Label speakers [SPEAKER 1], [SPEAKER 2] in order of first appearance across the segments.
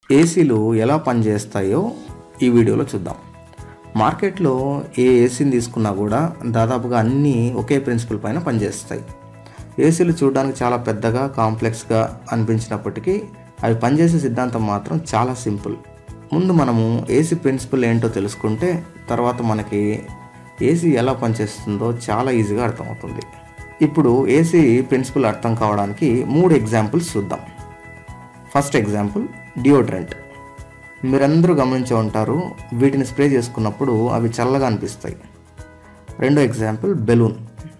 [SPEAKER 1] ఏసీలు ఎలా పనిచేస్తాయో ఈ వీడియోలో చూద్దాం మార్కెట్లో ఏ ఏసీని తీసుకున్నా కూడా దాదాపుగా అన్నీ ఒకే ప్రిన్సిపల్ పైన పనిచేస్తాయి ఏసీలు చూడడానికి చాలా పెద్దగా కాంప్లెక్స్గా అనిపించినప్పటికీ అవి పనిచేసే సిద్ధాంతం మాత్రం చాలా సింపుల్ ముందు మనము ఏసీ ప్రిన్సిపల్ ఏంటో తెలుసుకుంటే తర్వాత మనకి ఏసీ ఎలా పనిచేస్తుందో చాలా ఈజీగా అర్థమవుతుంది ఇప్పుడు ఏసీ ప్రిన్సిపల్ అర్థం కావడానికి మూడు ఎగ్జాంపుల్స్ చూద్దాం ఫస్ట్ ఎగ్జాంపుల్ డియోడ్రెంట్ మీరందరూ గమనించే ఉంటారు వీటిని స్ప్రే చేసుకున్నప్పుడు అవి చల్లగా అనిపిస్తాయి రెండో ఎగ్జాంపుల్ బెలూన్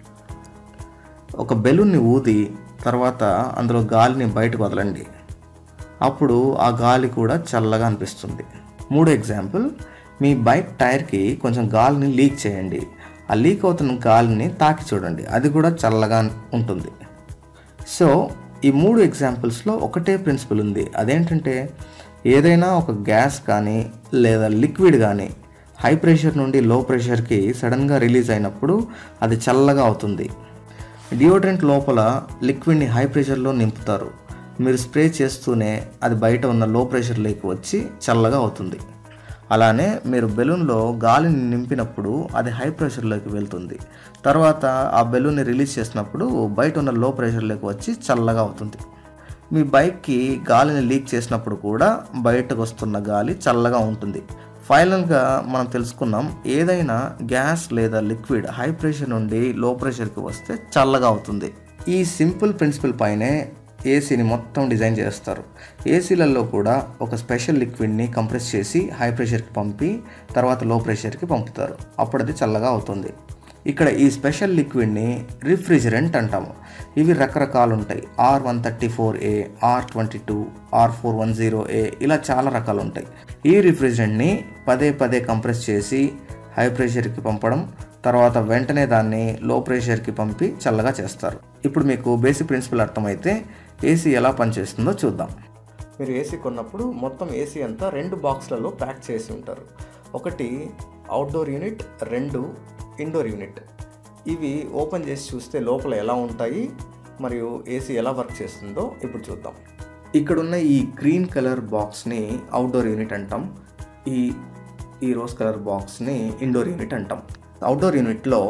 [SPEAKER 1] ఒక బెలూన్ని ఊది తర్వాత అందులో గాలిని బయటకు వదలండి అప్పుడు ఆ గాలి కూడా చల్లగా అనిపిస్తుంది మూడో ఎగ్జాంపుల్ మీ బైక్ టైర్కి కొంచెం గాలిని లీక్ చేయండి ఆ లీక్ అవుతున్న గాలిని తాకి చూడండి అది కూడా చల్లగా ఉంటుంది సో ఈ మూడు ఎగ్జాంపుల్స్లో ఒకటే ప్రిన్సిపల్ ఉంది అదేంటంటే ఏదైనా ఒక గ్యాస్ కానీ లేదా లిక్విడ్ కానీ హై ప్రెషర్ నుండి లో ప్రెషర్కి సడన్గా రిలీజ్ అయినప్పుడు అది చల్లగా అవుతుంది డియోడ్రెంట్ లోపల లిక్విడ్ని హై ప్రెషర్లో నింపుతారు మీరు స్ప్రే చేస్తూనే అది బయట ఉన్న లో ప్రెషర్లోకి వచ్చి చల్లగా అవుతుంది అలానే మీరు బెలూన్లో గాలిని నింపినప్పుడు అది హై ప్రెషర్లోకి వెళ్తుంది తర్వాత ఆ బెలూన్ని రిలీజ్ చేసినప్పుడు బయట ఉన్న లో ప్రెషర్లోకి వచ్చి చల్లగా అవుతుంది మీ బైక్కి గాలిని లీక్ చేసినప్పుడు కూడా బయటకు వస్తున్న గాలి చల్లగా ఉంటుంది ఫైనల్గా మనం తెలుసుకున్నాం ఏదైనా గ్యాస్ లేదా లిక్విడ్ హై ప్రెషర్ నుండి లో ప్రెషర్కి వస్తే చల్లగా అవుతుంది ఈ సింపుల్ ప్రిన్సిపల్ పైనే ఏసీని మొత్తం డిజైన్ చేస్తారు ఏసీలలో కూడా ఒక స్పెషల్ లిక్విడ్ని కంప్రెస్ చేసి హై ప్రెషర్కి పంపి తర్వాత లో ప్రెషర్కి పంపుతారు అప్పుడు అది చల్లగా అవుతుంది ఇక్కడ ఈ స్పెషల్ లిక్విడ్ని రిఫ్రిజిరెంట్ అంటాము ఇవి రకరకాలు ఉంటాయి R one thirty four A R twenty two R four one zero A ఇలా చాలా రకాలు ఉంటాయి ఈ రిఫ్రిజిరెంట్ని పదే పదే కంప్రెస్ చేసి హై ప్రెషర్కి పంపడం తర్వాత వెంటనే దాన్ని లో ప్రెషర్కి పంపి చల్లగా చేస్తారు ఇప్పుడు మీకు బేసిక్ ప్రిన్సిపల్ అర్థమైతే ఏసీ ఎలా పనిచేస్తుందో చూద్దాం మీరు ఏసీ కొన్నప్పుడు మొత్తం ఏసీ అంతా రెండు బాక్స్లలో ప్యాక్ చేసి ఉంటారు ఒకటి అవుట్డోర్ యూనిట్ రెండు ఇండోర్ యూనిట్ ఇవి ఓపెన్ చేసి చూస్తే లోపల ఎలా ఉంటాయి మరియు ఏసీ ఎలా వర్క్ చేస్తుందో ఇప్పుడు చూద్దాం ఇక్కడున్న ఈ గ్రీన్ కలర్ బాక్స్ని అవుట్డోర్ యూనిట్ అంటాం ఈ ఈ రోజ్ కలర్ బాక్స్ని ఇండోర్ యూనిట్ అంటాం అవుట్డోర్ యూనిట్లో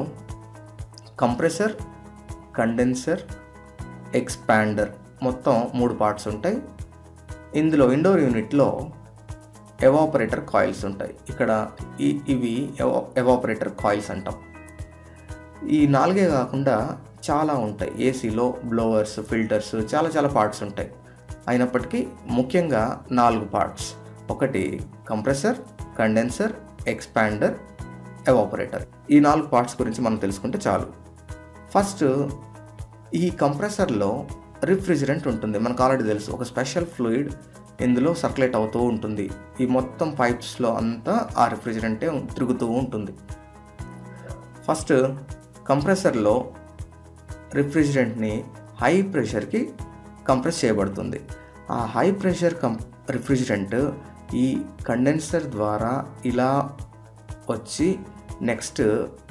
[SPEAKER 1] కంప్రెసర్ కండెన్సర్ ఎక్స్పాండర్ మొత్తం మూడు పార్ట్స్ ఉంటాయి ఇందులో ఇండోర్ యూనిట్లో ఎవాపరేటర్ కాయిల్స్ ఉంటాయి ఇక్కడ ఈ ఇవి ఎవా ఎవాపరేటర్ కాయిల్స్ అంటాం ఈ నాలుగే కాకుండా చాలా ఉంటాయి ఏసీలో బ్లోవర్స్ ఫిల్టర్స్ చాలా చాలా పార్ట్స్ ఉంటాయి అయినప్పటికీ ముఖ్యంగా నాలుగు పార్ట్స్ ఒకటి కంప్రెసర్ కండెన్సర్ ఎక్స్పాండర్ ఎవాపరేటర్ ఈ నాలుగు పార్ట్స్ గురించి మనం తెలుసుకుంటే చాలు ఫస్ట్ ఈ కంప్రెసర్లో రిఫ్రిజిరెంట్ ఉంటుంది మనకు ఆల్రెడీ తెలుసు ఒక స్పెషల్ ఫ్లూయిడ్ ఇందులో సర్క్యులేట్ అవుతూ ఉంటుంది ఈ మొత్తం పైప్స్లో అంతా ఆ రిఫ్రిజిరెంటే తిరుగుతూ ఉంటుంది ఫస్ట్ కంప్రెసర్లో రిఫ్రిజిరెంట్ని హై ప్రెషర్కి కంప్రెస్ చేయబడుతుంది ఆ హై ప్రెషర్ కం రిఫ్రిజిరెంట్ ఈ కండెన్సర్ ద్వారా ఇలా వచ్చి నెక్స్ట్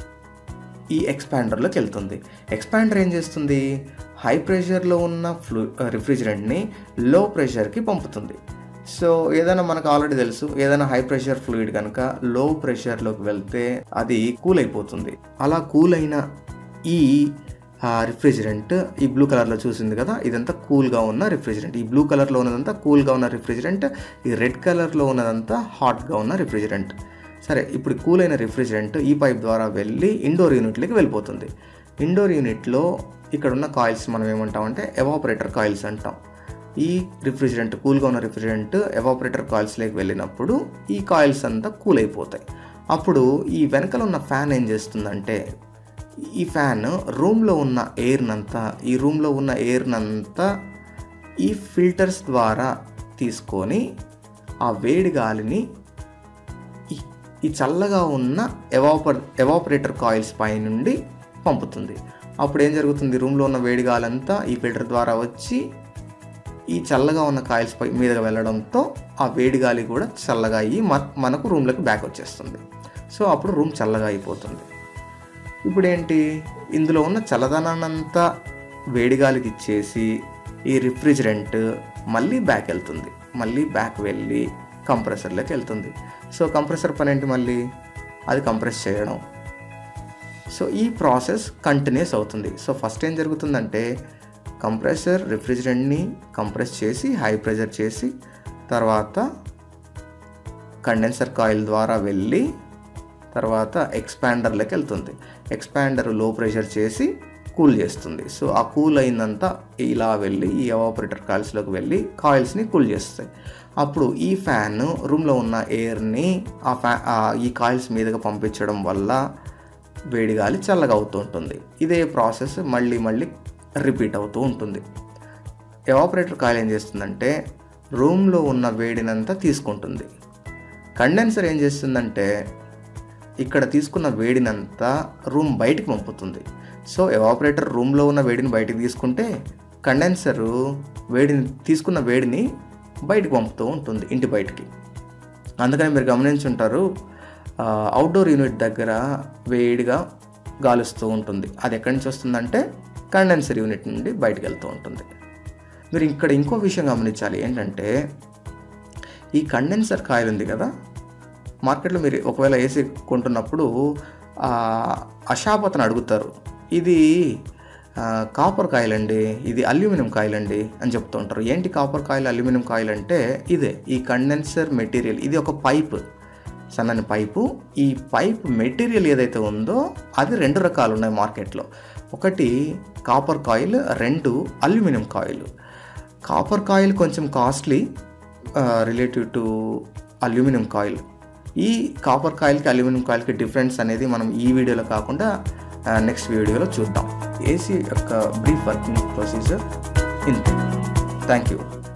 [SPEAKER 1] ఈ ఎక్స్పాండర్లోకి వెళ్తుంది ఎక్స్పాండర్ ఏం చేస్తుంది హై ప్రెషర్లో ఉన్న ఫ్లూ రిఫ్రిజిరెంట్ని లో ప్రెషర్కి పంపుతుంది సో ఏదైనా మనకు ఆల్రెడీ తెలుసు ఏదైనా హై ప్రెషర్ ఫ్లూయిడ్ కనుక లో ప్రెషర్లోకి వెళ్తే అది కూల్ అయిపోతుంది అలా కూల్ అయిన ఈ రిఫ్రిజిరెంట్ ఈ బ్లూ కలర్లో చూసింది కదా ఇదంతా కూల్గా ఉన్న రిఫ్రిజిరెంట్ ఈ బ్లూ కలర్లో ఉన్నదంతా కూల్గా ఉన్న రిఫ్రిజిరెంట్ ఈ రెడ్ కలర్లో ఉన్నదంతా హాట్గా ఉన్న రిఫ్రిజిరెంట్ సరే ఇప్పుడు కూల్ అయిన రిఫ్రిజిరెంట్ ఈ పైప్ ద్వారా వెళ్ళి ఇండోర్ యూనిట్లోకి వెళ్ళిపోతుంది ఇండోర్ యూనిట్లో ఇక్కడ ఉన్న కాయిల్స్ మనం ఏమంటామంటే ఎవాపరేటర్ కాయిల్స్ అంటాం ఈ రిఫ్రిజిరెంట్ కూల్గా ఉన్న రిఫ్రిజిరెంట్ ఎవాపరేటర్ కాయిల్స్లోకి వెళ్ళినప్పుడు ఈ కాయిల్స్ అంతా కూల్ అయిపోతాయి అప్పుడు ఈ వెనకల ఉన్న ఫ్యాన్ ఏం చేస్తుందంటే ఈ ఫ్యాన్ రూమ్లో ఉన్న ఎయిర్నంతా ఈ రూమ్లో ఉన్న ఎయిర్నంతా ఈ ఫిల్టర్స్ ద్వారా తీసుకొని ఆ వేడి గాలిని ఈ- ఈ చల్లగా ఉన్న ఎవాపర్ ఎవాపరేటర్ కాయిల్స్ పై నుండి పంపుతుంది అప్పుడు ఏం జరుగుతుంది రూమ్లో ఉన్న వేడి గాలంతా ఈ ఫిల్టర్ ద్వారా వచ్చి ఈ చల్లగా ఉన్న కాయిల్స్ పై మీదగా వెళ్ళడంతో ఆ వేడి గాలి కూడా చల్లగా అయ్యి మ మనకు రూమ్లోకి బ్యాక్ వచ్చేస్తుంది సో అప్పుడు రూమ్ చల్లగా అయిపోతుంది ఇప్పుడు ఏంటి ఇందులో ఉన్న చల్లదనాన్నంతా వేడి గాలికి ఇచ్చేసి ఈ రిఫ్రిజిరెంట్ మళ్ళీ బ్యాక్ వెళ్తుంది మళ్ళీ బ్యాక్ వెళ్ళి కంప్రెసర్లోకి వెళ్తుంది సో కంప్రెసర్ పని ఏంటి మళ్ళీ అది కంప్రెస్ చేయడం సో ఈ ప్రాసెస్ కంటిన్యూస్ అవుతుంది సో ఫస్ట్ ఏం జరుగుతుందంటే కంప్రెసర్ రిఫ్రిజిరెంట్ని కంప్రెస్ చేసి హై ప్రెషర్ చేసి తర్వాత కండెన్సర్ కాయిల్ ద్వారా వెళ్ళి తర్వాత ఎక్స్పాండర్లోకి వెళ్తుంది ఎక్స్పాండర్ లో ప్రెషర్ చేసి కూల్ చేస్తుంది సో ఆ కూల్ అయిందంతా ఇలా వెళ్ళి ఈ ఎవాపరేటర్ కాయిల్స్లోకి వెళ్ళి కాయిల్స్ని కూల్ చేస్తాయి అప్పుడు ఈ ఫ్యాన్ రూమ్లో ఉన్న ఎయిర్ని ఆ ఫ్యా ఆ ఈ కాయిల్స్ మీదుగా పంపించడం వల్ల వేడి గాలి చల్లగా అవుతూ ఉంటుంది ఇదే ప్రాసెస్ మళ్ళీ మళ్ళీ రిపీట్ అవుతూ ఉంటుంది ఎవాపరేటర్ కాయిల్ ఏం చేస్తుందంటే రూమ్లో ఉన్న వేడినంతా తీసుకుంటుంది కండెన్సర్ ఏం చేస్తుందంటే ఇక్కడ తీసుకున్న వేడినంతా రూమ్ బయటికి పంపుతుంది సో ఎవాపరేటర్ రూమ్లో ఉన్న వేడిని బయటికి తీసుకుంటే కండెన్సరు వేడిని తీసుకున్న వేడిని బయటికి పంపుతూ ఉంటుంది ఇంటి బయటికి అందుకని మీరు గమనించుంటారు అవుట్డోర్ యూనిట్ దగ్గర వేడిగా గాలుస్తూ ఉంటుంది అది ఎక్కడి నుంచి వస్తుందంటే కండెన్సర్ యూనిట్ నుండి బయటికి వెళ్తూ ఉంటుంది మీరు ఇక్కడ ఇంకో విషయం గమనించాలి ఏంటంటే ఈ కండెన్సర్ కాయిల్ ఉంది కదా మార్కెట్లో మీరు ఒకవేళ ఏసీ కొంటున్నప్పుడు ఆ షాప్ అతను అడుగుతారు ఇది కాపర్ కాయిల్ అండి ఇది అల్యూమినియం కాయిల్ అండి అని చెప్తూ ఉంటారు ఏంటి కాపర్ కాయిల్ అల్యూమినియం కాయిల్ అంటే ఇదే ఈ కండెన్సర్ మెటీరియల్ ఇది ఒక పైప్ సన్నని పైపు ఈ పైప్ మెటీరియల్ ఏదైతే ఉందో అది రెండు రకాలు ఉన్నాయి మార్కెట్లో ఒకటి కాపర్ కాయిల్ రెండు అల్యూమినియం కాయిల్ కాపర్ కాయిల్ కొంచెం costly relative to aluminium coil ఈ కాపర్ కాయిల్కి అల్యూమినియం కాయిల్కి డిఫరెన్స్ అనేది మనం ఈ వీడియోలో కాకుండా నెక్స్ట్ వీడియోలో చూద్దాం ఏసీ యొక్క బ్రీఫ్ వర్కింగ్ ప్రొసీజర్ ఇంతే థ్యాంక్ యూ